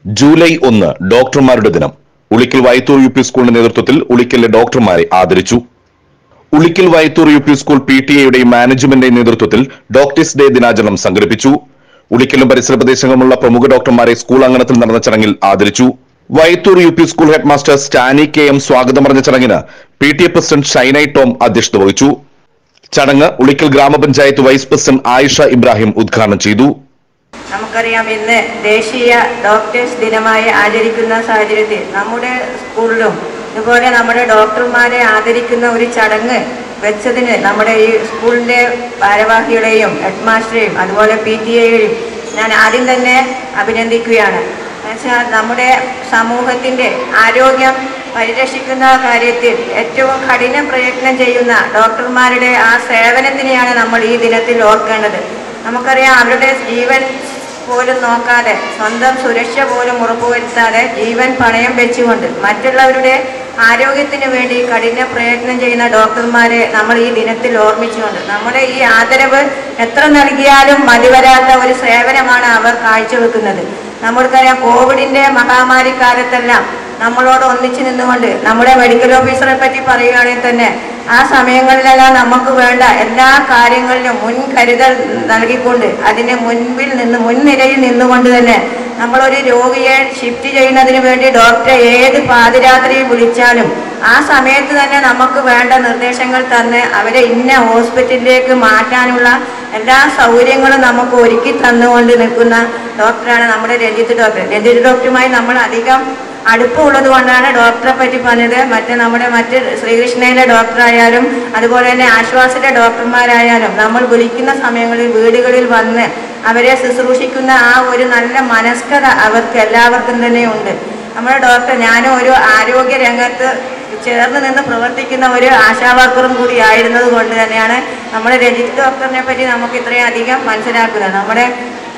July ഒന്ന് ഡോക്ടർമാരുടെ ദിനം ഉളിക്കൽ വയത്തൂർ യു പി സ്കൂളിന്റെ നേതൃത്വത്തിൽ ഉളിക്കലിലെ ഡോക്ടർമാരെ ആദരിച്ചു Ulikkal Vayathur U P school P T എയുടെയും മാനേജ്മെന്റിന്റെ നേതൃത്വത്തിൽ ഡോക്ടേഴ്സ് ഡേ ദിനാചരണം സംഘടിപ്പിച്ചു ഉളിക്കലും പരിസര പ്രദേശങ്ങളുമുള്ള പ്രമുഖ ഡോക്ടർമാരെ സ്കൂൾ അങ്കണത്തിൽ നടന്ന ചടങ്ങിൽ ആദരിച്ചു Vayathur U P school headmaster Stany K M സ്വാഗതം പറഞ്ഞ ചടങ്ങിന് P T A president Shiny Tom അധ്യക്ഷത വഹിച്ചു ചടങ്ങ് ഉളിക്കൽ ഗ്രാമപഞ്ചായത്ത് വൈസ് പ്രസിഡന്റ് ആയിഷ ഇബ്രാഹിം ഉദ്ഘാടനം ചെയ്തു നമുക്കറിയാം ഇന്ന് ദേശീയ ഡോക്ടേഴ്സ് ദിനമായി ആചരിക്കുന്ന സാഹചര്യത്തിൽ നമ്മുടെ സ്കൂളിലും ഇതുപോലെ നമ്മുടെ ഡോക്ടർമാരെ ആദരിക്കുന്ന ഒരു ചടങ്ങ് വെച്ചതിന് നമ്മുടെ ഈ സ്കൂളിൻ്റെ ഭാരവാഹികളെയും ഹെഡ് മാസ്റ്ററെയും അതുപോലെ പി ടി എയെയും ഞാൻ ആദ്യം തന്നെ അഭിനന്ദിക്കുകയാണ് എന്നുവെച്ചാൽ നമ്മുടെ സമൂഹത്തിൻ്റെ ആരോഗ്യം പരിരക്ഷിക്കുന്ന കാര്യത്തിൽ ഏറ്റവും കഠിന പ്രയത്നം ചെയ്യുന്ന ഡോക്ടർമാരുടെ ആ സേവനത്തിനെയാണ് നമ്മൾ ഈ ദിനത്തിൽ ഓർക്കേണ്ടത് നമുക്കറിയാം അവരുടെ ജീവൻ പോലും നോക്കാതെ സ്വന്തം സുരക്ഷ പോലും ഉറപ്പുവരുത്താതെ ജീവൻ പണയം വെച്ചുകൊണ്ട് മറ്റുള്ളവരുടെ ആരോഗ്യത്തിന് വേണ്ടി കഠിന പ്രയത്നം ചെയ്യുന്ന ഡോക്ടർമാരെ നമ്മൾ ഈ ദിനത്തിൽ ഓർമ്മിച്ചുകൊണ്ട് നമ്മുടെ ഈ ആദരവ് എത്ര നൽകിയാലും മതിവരാത്ത ഒരു സേവനമാണ് അവർ കാഴ്ചവെക്കുന്നത് നമ്മൾക്കറിയാം കോവിഡിന്റെ മഹാമാരി കാലത്തെല്ലാം നമ്മളോട് ഒന്നിച്ചു നിന്നുകൊണ്ട് നമ്മുടെ മെഡിക്കൽ ഓഫീസറെ പറ്റി പറയുകയാണെങ്കിൽ തന്നെ ആ സമയങ്ങളിലെല്ലാം നമുക്ക് വേണ്ട എല്ലാ കാര്യങ്ങളിലും മുൻകരുതൽ നൽകിക്കൊണ്ട് അതിന് മുൻപിൽ നിന്ന് മുൻനിരയിൽ നിന്നുകൊണ്ട് തന്നെ നമ്മളൊരു രോഗിയെ ഷിഫ്റ്റ് ചെയ്യുന്നതിന് വേണ്ടി ഡോക്ടറെ ഏത് പാതിരാത്രിയിൽ വിളിച്ചാലും ആ സമയത്ത് തന്നെ നമുക്ക് വേണ്ട നിർദ്ദേശങ്ങൾ തന്ന് അവരെ ഇന്ന ഹോസ്പിറ്റലിലേക്ക് മാറ്റാനുള്ള എല്ലാ സൗകര്യങ്ങളും നമുക്ക് ഒരുക്കി തന്നുകൊണ്ട് നിൽക്കുന്ന ഡോക്ടറാണ് നമ്മുടെ രഞ്ജിത്ത് ഡോക്ടർ രഞ്ജിത്ത് ഡോക്ടറുമായി നമ്മൾ അധികം അടുപ്പമുള്ളത് കൊണ്ടാണ് ഡോക്ടറെ പറ്റി പറഞ്ഞത് മറ്റ് നമ്മുടെ മറ്റ് ശ്രീകൃഷ്ണയിലെ ഡോക്ടറായാലും അതുപോലെ തന്നെ ആശ്വാസിലെ ഡോക്ടർമാരായാലും നമ്മൾ വിളിക്കുന്ന സമയങ്ങളിൽ വീടുകളിൽ വന്ന് അവരെ ശുശ്രൂഷിക്കുന്ന ആ ഒരു നല്ല മനസ്കത അവർക്ക് എല്ലാവർക്കും തന്നെ ഉണ്ട് നമ്മുടെ ഡോക്ടർ ഞാനും ഒരു ആരോഗ്യ രംഗത്ത് ചേർന്ന് നിന്ന് പ്രവർത്തിക്കുന്ന ഒരു ആശാ വർക്കറും കൂടി ആയിരുന്നത് കൊണ്ട് തന്നെയാണ് നമ്മുടെ രജിത് ഡോക്ടറിനെ പറ്റി നമുക്ക് ഇത്രയും അധികം മനസ്സിലാക്കുന്നത് നമ്മുടെ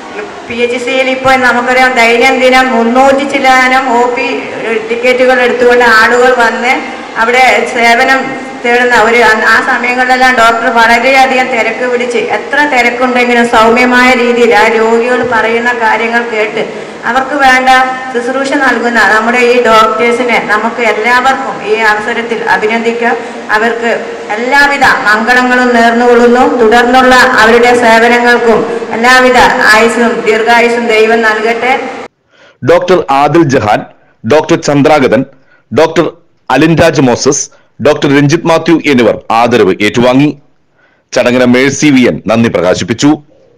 പി എച്ച് സിയിൽ ഇപ്പോൾ നമുക്കറിയാം ദൈനംദിനം മുന്നൂറ്റി ചില്ലാനം ഒ പി ടിക്കറ്റുകൾ എടുത്തുകൊണ്ട് ആളുകൾ വന്ന് അവിടെ സേവനം തേടുന്ന ഒരു ആ സമയങ്ങളിലെല്ലാം ഡോക്ടർ വളരെയധികം തിരക്ക് പിടിച്ച് എത്ര തിരക്കുണ്ടെങ്കിലും സൗമ്യമായ രീതിയിൽ ആ രോഗികൾ പറയുന്ന കാര്യങ്ങൾ കേട്ട് അവർക്ക് വേണ്ട ശുശ്രൂഷ നൽകുന്ന നമ്മുടെ ഈ ഡോക്ടേഴ്സിനെ നമുക്ക് എല്ലാവർക്കും ഈ അവസരത്തിൽ അഭിനന്ദിക്കാം അവർക്ക് എല്ലാവിധ മംഗളങ്ങളും നേർന്നുകൊള്ളുന്നു തുടർന്നുള്ള അവരുടെ സേവനങ്ങൾക്കും എല്ലാവിധ ആയുസ്സും ദീർഘായുസ്സും ദൈവം നൽകട്ടെ doctor Adil Jahan doctor Chandragathan doctor Alinraj Moses doctor Ranjith Mathew എന്നിവർ ആദരവ് ഏറ്റുവാങ്ങി ചടങ്ങിന് മേഴ്സി വി എൻ നന്ദി പ്രകാശിപ്പിച്ചു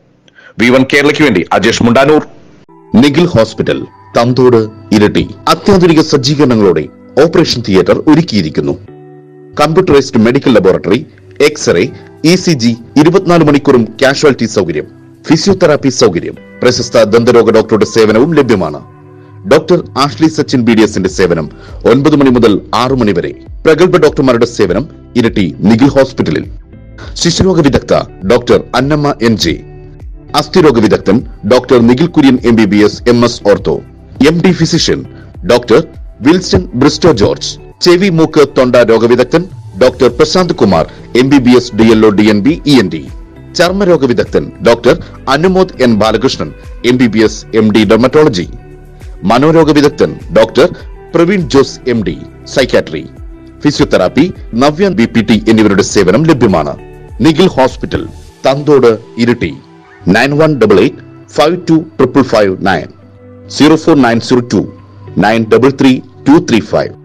വി വൺ കേരളയ്ക്ക് വേണ്ടി അജേഷ് മുണ്ടാനൂർ നിഖിൽ ഹോസ്പിറ്റൽ തന്തോട് ഇരട്ടി അത്യാധുനിക സജ്ജീകരണങ്ങളോടെ ഓപ്പറേഷൻ തിയേറ്റർ ഒരുക്കിയിരിക്കുന്നു computerised medical laboratory x ray E C G ഇരുപത്തിനാല് മണിക്കൂറും കാഷ്വാലിറ്റി സൗകര്യം ഫിസിയോതെറാപ്പി സൗകര്യം പ്രശസ്ത ദന്തരോഗ ഡോക്ടറുടെ സേവനവും ലഭ്യമാണ് doctor Ashley Sachin B D എസിന്റെ സേവനം ഒൻപത് മണി മുതൽ ആറു മണി വരെ പ്രഗത്ഭ ഡോക്ടർമാരുടെ സേവനം ഇരട്ടി നിഖിൽ ഹോസ്പിറ്റലിൽ ശിശുരോഗ വിദഗ്ധ ഡോക്ടർ അന്നമ്മ എൻ ജെ അസ്ഥിരോഗ വിദഗ്ധൻ doctor Nikhil Kurian M B B S M S ortho M D physician doctor Wilson Bristo George ചെവി മൂക്ക് തൊണ്ട രോഗവിദഗ്ധൻ doctor Prashanth Kumar M B B S D L O D N B E N T ചർമ്മരോഗ വിദഗ്ധൻ doctor Anumod N Balakrishnan M B B S M D dermatology മനോരോഗ വിദഗ്ധൻ doctor Praveen Jose M D psychiatry physiotherapy Navya B P T എന്നിവരുടെ സേവനം ലഭ്യമാണ് Nikhil hospital Thanthode Iritty nine one double eight five two triple five nine zero four nine zero two nine double three two three five